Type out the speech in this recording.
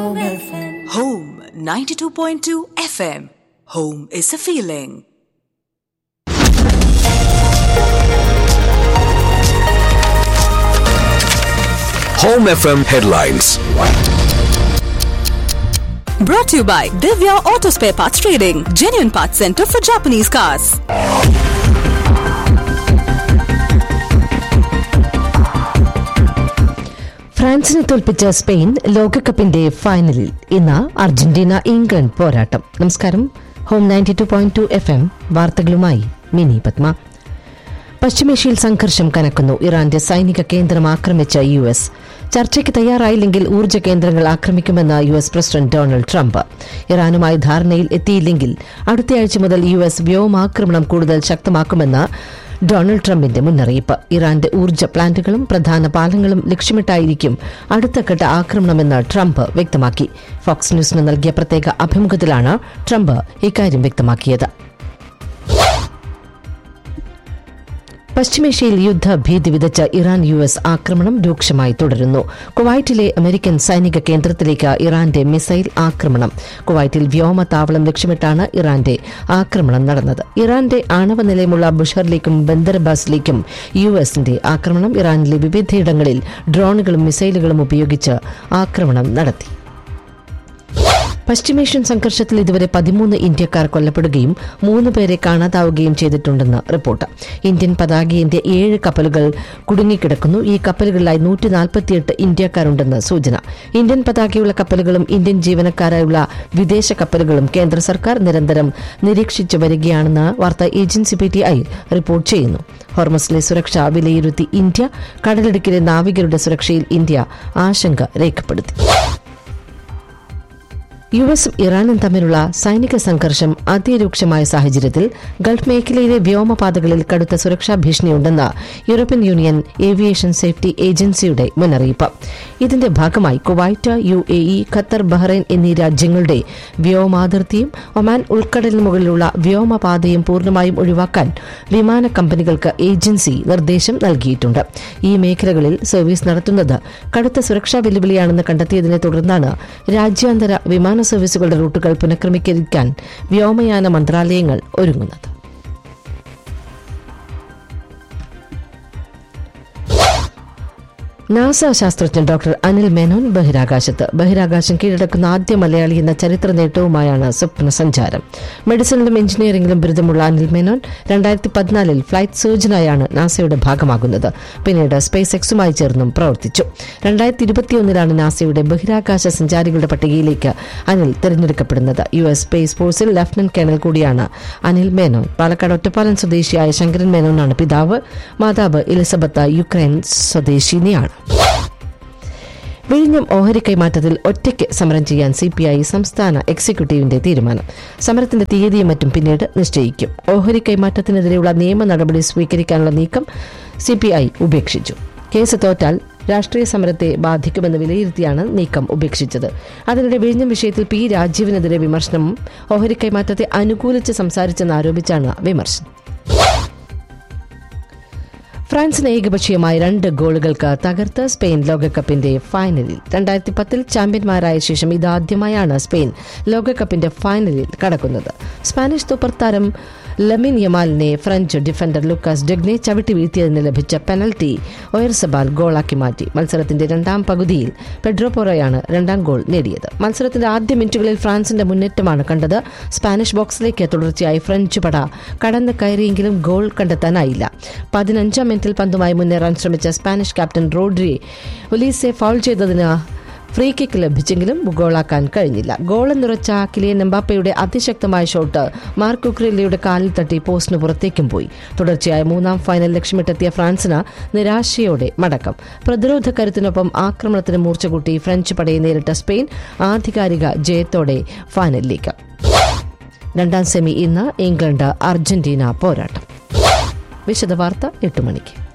Home FM. Home 92.2 FM. Home is a feeling. Home FM headlines. Brought to you by Divya Auto Spare Parts Trading, genuine parts center for Japanese cars. ഫ്രാൻസിനെ തോൽപ്പിച്ച Spain ലോകകപ്പിന്റെ ഫൈനലിൽ ഇന്ന് Argentina England പോരാട്ടം നമസ്കാരം home ninety two point two F M വാർത്തകളുമായി മിനി പത്മ പശ്ചിമേഷ്യയിൽ സംഘർഷം കനക്കുന്നു ഇറാന്റെ സൈനിക കേന്ദ്രം ആക്രമിച്ച യു എസ് ചർച്ചയ്ക്ക് തയ്യാറായില്ലെങ്കിൽ ഊർജ്ജ കേന്ദ്രങ്ങൾ ആക്രമിക്കുമെന്ന് U S president Donald Trump ഇറാനുമായി ധാരണയിൽ എത്തിയില്ലെങ്കിൽ അടുത്തയാഴ്ച മുതൽ യു എസ് വ്യോമാക്രമണം കൂടുതൽ ശക്തമാക്കുമെന്ന് ഡൊണാൾഡ് ട്രംപിന്റെ മുന്നറിയിപ്പ് ഇറാന്റെ ഊർജ്ജ പ്ലാന്റുകളും പ്രധാന പാലങ്ങളും ലക്ഷ്യമിട്ടായിരിക്കും അടുത്തഘട്ട ആക്രമണമെന്ന് ട്രംപ് വ്യക്തമാക്കി ഫോക്സ് ന്യൂസിന് നൽകിയ പ്രത്യേക അഭിമുഖത്തിലാണ് ട്രംപ് ഇക്കാര്യം വ്യക്തമാക്കിയത് പശ്ചിമേഷ്യയിൽ യുദ്ധഭീതി വിതച്ച ഇറാൻ യു എസ് ആക്രമണം രൂക്ഷമായി തുടരുന്നു കുവൈറ്റിലെ അമേരിക്കൻ സൈനിക കേന്ദ്രത്തിലേക്ക് ഇറാന്റെ മിസൈൽ ആക്രമണം കുവൈറ്റിൽ വ്യോമതാവളം ലക്ഷ്യമിട്ടാണ് ഇറാന്റെ ആക്രമണം നടന്നത് ഇറാന്റെ ആണവ നിലയമുള്ള ബുഷറിലേക്കും ബന്ദർബാസിലേക്കും യു എസിന്റെ ആക്രമണം ഇറാനിലെ വിവിധയിടങ്ങളിൽ ഡ്രോണുകളും മിസൈലുകളും ഉപയോഗിച്ച് ആക്രമണം നടത്തി പശ്ചിമേഷ്യൻ സംഘർഷത്തിൽ ഇതുവരെ പതിമൂന്ന് ഇന്ത്യക്കാർ കൊല്ലപ്പെടുകയും മൂന്ന് പേരെ കാണാതാവുകയും ചെയ്തിട്ടുണ്ടെന്ന് റിപ്പോർട്ട് ഇന്ത്യൻ പതാകയേന്ത്യ ഏഴ് കപ്പലുകൾ കുടുങ്ങിക്കിടക്കുന്നു ഈ കപ്പലുകളിലായി നൂറ്റി നാൽപ്പത്തിയെട്ട് ഇന്ത്യക്കാരുണ്ടെന്ന് സൂചന ഇന്ത്യൻ പതാകയുള്ള കപ്പലുകളും ഇന്ത്യൻ ജീവനക്കാരായുള്ള വിദേശ കപ്പലുകളും കേന്ദ്ര സർക്കാർ നിരന്തരം നിരീക്ഷിച്ചു വരികയാണെന്ന് വാർത്താ agency P T I report ചെയ്യുന്നു ഹോർമസിലെ സുരക്ഷ വിലയിരുത്തി ഇന്ത്യ കടലിടുക്കിലെ നാവികരുടെ സുരക്ഷയിൽ ഇന്ത്യ ആശങ്ക രേഖപ്പെടുത്തി യു എസും ഇറാനും തമ്മിലുള്ള സൈനിക സംഘർഷം അതിരൂക്ഷമായ സാഹചര്യത്തിൽ ഗൾഫ് മേഖലയിലെ വ്യോമപാതകളിൽ കടുത്ത സുരക്ഷാ ഭീഷണിയുണ്ടെന്ന് യൂറോപ്യൻ യൂണിയൻ ഏവിയേഷൻ സേഫ്റ്റി ഏജൻസിയുടെ മുന്നറിയിപ്പ് ഇതിന്റെ ഭാഗമായി Kuwait U A E Qatar Bahrain എന്നീ രാജ്യങ്ങളുടെ വ്യോമാതിർത്തിയും ഒമാൻ ഉൾക്കടലിന് മുകളിലുള്ള വ്യോമപാതയും പൂർണ്ണമായും ഒഴിവാക്കാൻ വിമാന കമ്പനികൾക്ക് ഏജൻസി നിർദ്ദേശം നൽകിയിട്ടുണ്ട് ഈ മേഖലകളിൽ സർവീസ് നടത്തുന്നത് കടുത്ത സുരക്ഷാ വെല്ലുവിളിയാണെന്ന് കണ്ടെത്തിയതിനെ തുടർന്നാണ് രാജ്യാന്തര വിമാന സർവീസുകളുടെ റൂട്ടുകൾ പുനഃക്രമീകരിക്കാൻ വ്യോമയാന മന്ത്രാലയങ്ങൾ ഒരുങ്ങുന്നത് നാസ ശാസ്ത്രജ്ഞൻ ഡോക്ടർ അനിൽ മേനോൻ ബഹിരാകാശത്ത് ബഹിരാകാശം കീഴടക്കുന്ന ആദ്യ മലയാളി എന്ന ചരിത്ര നേട്ടവുമായാണ് സ്വപ്ന സഞ്ചാരം മെഡിസിനിലും എഞ്ചിനീയറിംഗിലും ബിരുദമുള്ള അനിൽ മേനോൻ രണ്ടായിരത്തി പതിനാലിൽ ഫ്ലൈറ്റ് സർജനായാണ് നാസയുടെ ഭാഗമാകുന്നത് പിന്നീട് സ്പേസ് എക്സുമായി ചേർന്നും പ്രവർത്തിച്ചു രണ്ടായിരത്തി ഇരുപത്തിയൊന്നിലാണ് നാസയുടെ ബഹിരാകാശ സഞ്ചാരികളുടെ പട്ടികയിലേക്ക് അനിൽ തിരഞ്ഞെടുക്കപ്പെടുന്നത് യു എസ് സ്പേസ് ഫോഴ്സിൽ ലഫ്റ്റനന്റ് കേണൽ കൂടിയാണ് അനിൽ മേനോൻ പാലക്കാട് ഒറ്റപ്പാലം സ്വദേശിയായ ശങ്കരൻ മേനോനാണ് പിതാവ് മാതാവ് എലിസബത്ത് യുക്രൈൻ സ്വദേശിനിയാണ് വിഴിഞ്ഞം ഓഹരി കൈമാറ്റത്തിൽ ഒറ്റയ്ക്ക് സമരം ചെയ്യാൻ സി പി ഐ സംസ്ഥാന എക്സിക്യൂട്ടീവിന്റെ തീരുമാനം സമരത്തിന്റെ തീയതിയും മറ്റും പിന്നീട് നിശ്ചയിക്കും ഓഹരി കൈമാറ്റത്തിനെതിരെയുള്ള നിയമ നടപടി സ്വീകരിക്കാനുള്ള നീക്കം സി പി ഐ ഉപേക്ഷിച്ചു കേസ് തോറ്റാൽ രാഷ്ട്രീയ സമരത്തെ ബാധിക്കുമെന്ന് വിലയിരുത്തിയാണ് നീക്കം ഉപേക്ഷിച്ചത് അതിനിടെ വിഴിഞ്ഞം വിഷയത്തിൽ പി രാജീവിനെതിരെ വിമർശനം ഓഹരി കൈമാറ്റത്തെ അനുകൂലിച്ച് സംസാരിച്ചെന്ന് ആരോപിച്ചാണ് വിമർശനം ഫ്രാൻസിന് ഏകപക്ഷീയമായ രണ്ട് ഗോളുകൾക്ക് തകർത്ത് സ്പെയിൻ ലോകകപ്പിന്റെ ഫൈനലിൽ രണ്ടായിരത്തി പത്തിൽ ചാമ്പ്യന്മാരായ ശേഷം ഇതാദ്യമായാണ് സ്പെയിൻ ലോകകപ്പിന്റെ ഫൈനലിൽ കടക്കുന്നത് സ്പാനിഷ് സൂപ്പർ താരം ലമിൻ യമാലിനെ ഫ്രഞ്ച് ഡിഫൻഡർ ലൂക്കാസ് ഡെഗ്നെ ചവിട്ടി വീഴ്ത്തിയതിന് ലഭിച്ച പെനൽറ്റി ഒയർസബാൽ ഗോളാക്കി മാറ്റി മത്സരത്തിന്റെ രണ്ടാം പകുതിയിൽ പെഡ്രോപോറയാണ് രണ്ടാം ഗോൾ നേടിയത് മത്സരത്തിന്റെ ആദ്യ മിനിറ്റുകളിൽ ഫ്രാൻസിന്റെ മുന്നേറ്റമാണ് കണ്ടത് സ്പാനിഷ് ബോക്സിലേക്ക് തുടർച്ചയായി ഫ്രഞ്ച് പട കടന്നു കയറിയെങ്കിലും ഗോൾ കണ്ടെത്താനായില്ല പതിനഞ്ചാം മിനിറ്റിൽ പന്തുമായി മുന്നേറാൻ ശ്രമിച്ച Spanish captain Rodri Olise foul ചെയ്തതിന് ഫ്രീ കിക്ക് ലഭിച്ചെങ്കിലും ഗോളാക്കാൻ കഴിഞ്ഞില്ല ഗോളെന്നുറച്ച കിലിയൻ എംബാപ്പയുടെ അതിശക്തമായ ഷോട്ട് മാർക്ക് കുക്രലിയുടെ കാലിൽ തട്ടി പോസ്റ്റിന് പുറത്തേക്കും പോയി തുടർച്ചയായ മൂന്നാം ഫൈനൽ ലക്ഷ്യമിട്ടെത്തിയ ഫ്രാൻസിന് നിരാശയോടെ മടക്കം പ്രതിരോധ കരുത്തിനൊപ്പം ആക്രമണത്തിന് മൂർച്ച കൂട്ടി ഫ്രഞ്ച് പടയെ നേരിട്ട സ്പെയിൻ ആധികാരിക ജയത്തോടെ ഫൈനലിലേക്ക് രണ്ടാം സെമി ഇന്ന് ഇംഗ്ലണ്ട് അർജന്റീന പോരാട്ടം വിശദവാർത്ത എട്ട് മണിക്ക്